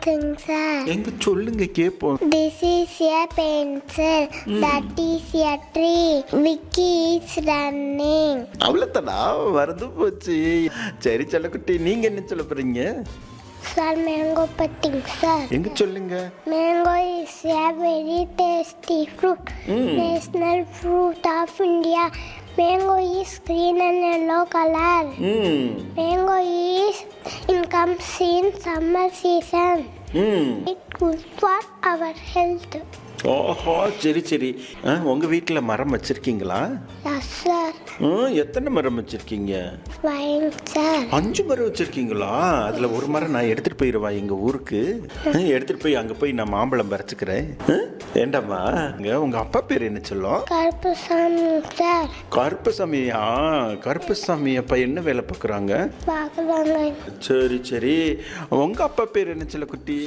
பேசுங்க சார் எங்க சொல்லுங்க கேட்போம் This is a pencil. That is a tree. Vicky is running. அவ்வளோதானா மறந்து போச்சு சரி செல்லக்குட்டி நீங்க என்ன சொல்ல போறீங்க Sir, mango putting, sir. எங்க சொல்லுங்க Mango is a very tasty fruit. National fruit of India. Mango is green and yellow color. ம் Mango is in comes in summer season. ம் It good for our health. ஓஹோ சரி சரி ஆ, உங்க வீட்டில் மரம் வச்சிருக்கீங்களா Yes, sir. ஆ, எத்தனை மரம் வச்சிருக்கீங்க Fine, sir. அஞ்சு மரம் வச்சிருக்கீங்களா அதுல ஒரு மரம் நான் எடுத்துட்டு போயிடுவா எங்க ஊருக்கு ஆ, எடுத்துட்டு போய் அங்க போய் நான் மாம்பழம் பறிச்சுக்கிறேன் ஆ, ஏண்டாம்மா இங்க உங்க அப்பா பேர் என்ன சொல்லும் கருப்புசாமி சார் கருப்பசாமியா கருப்பசாமி அப்பா என்ன வேலை பார்க்குறாங்க பார்க்குறாங்க சரி சரி உங்க அப்பா பேர் என்ன சொல்ல குட்டி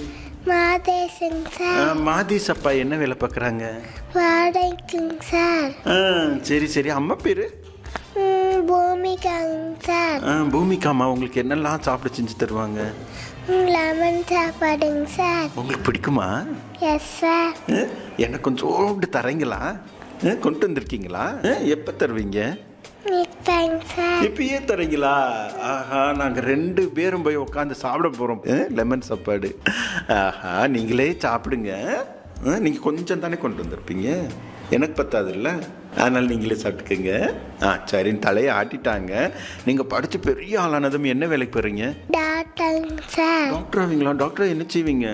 மாதேசன் ஆ, சார் மாதீஸ் அப்பா என்ன வேலை பார்க்குறாங்க வாடகைக்குங்க சார் ஆ, சரி சரி அம்மா பேரு ம், பூமிகாங்க சார் ஆ, பூமிகாமா உங்களுக்கு என்னெல்லாம் சாப்பிட செஞ்சு தருவாங்க ம், லெமன் சாப்பாடுங்க சார் உங்களுக்கு பிடிக்குமா எஸ் சார் ஆ, எனக்கு கொஞ்சோண்டு தரீங்களா ஆ, கொண்டு வந்திருக்கீங்களா ஆ, எப்போ தருவீங்க இப்போங்க சார் இப்பயே தரீங்களா ஆஹா நாங்கள் ரெண்டு பேரும் போய் உட்காந்து சாப்பிட போகிறோம் லெமன் சாப்பாடு ஆஹா நீங்களே சாப்பிடுங்க ஆ, நீங்க கொஞ்சம் தானே கொண்டு வந்திருப்பீங்க எனக்கு பத்தாது இல்ல அதனால நீங்களே சாப்பிட்டுக்கங்க ஆ சரின்னு தலையை ஆட்டிட்டாங்க நீங்க படிச்சு பெரிய ஆளானதும் என்ன வேலைக்கு போறீங்க டாக்டருங்க சார் டாக்டர் ஆவீங்களா டாக்டர் என்ன செய்வீங்க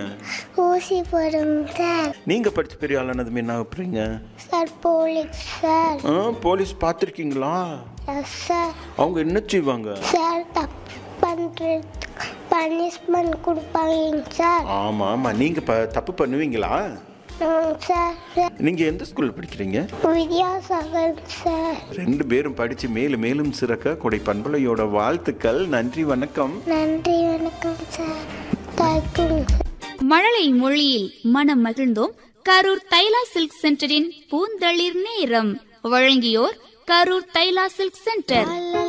ஊசி போடுங்க சார் நீங்க படிச்சு பெரிய ஆளானதும் என்ன ஆகுறீங்க சார் போலீஸ் சார் ஆ போலீஸ் பார்த்துருக்கீங்களா எஸ் சார் அவங்க என்ன செய்வாங்க சார் தப்பு பண்ணுறதுக்கு பனிஷ்மெண்ட் கொடுப்பாங்க சார் ஆமா ஆமா நீங்க ப தப்பு பண்ணுவீங்களா ம், சார் நீங்க எந்த ஸ்கூல்ல படிக்கிறீங்க வித்யாசாகர் சார் ரெண்டு பேரும் படிச்சு மேலும் மேலும் சிறக்க கொடை பண்பலையோட வாழ்த்துக்கள் நன்றி வணக்கம் நன்றி வணக்கம் சார் தேங்க்யூங்க சார் மழலை மொழியில் மனம் மகிழ்ந்தோம் கரூர் தைலா சில்க் சென்டரின் பூந்தளிர் நேரம் வழங்கியோர் கரூர் தைலா சில்க் சென்டர் லா,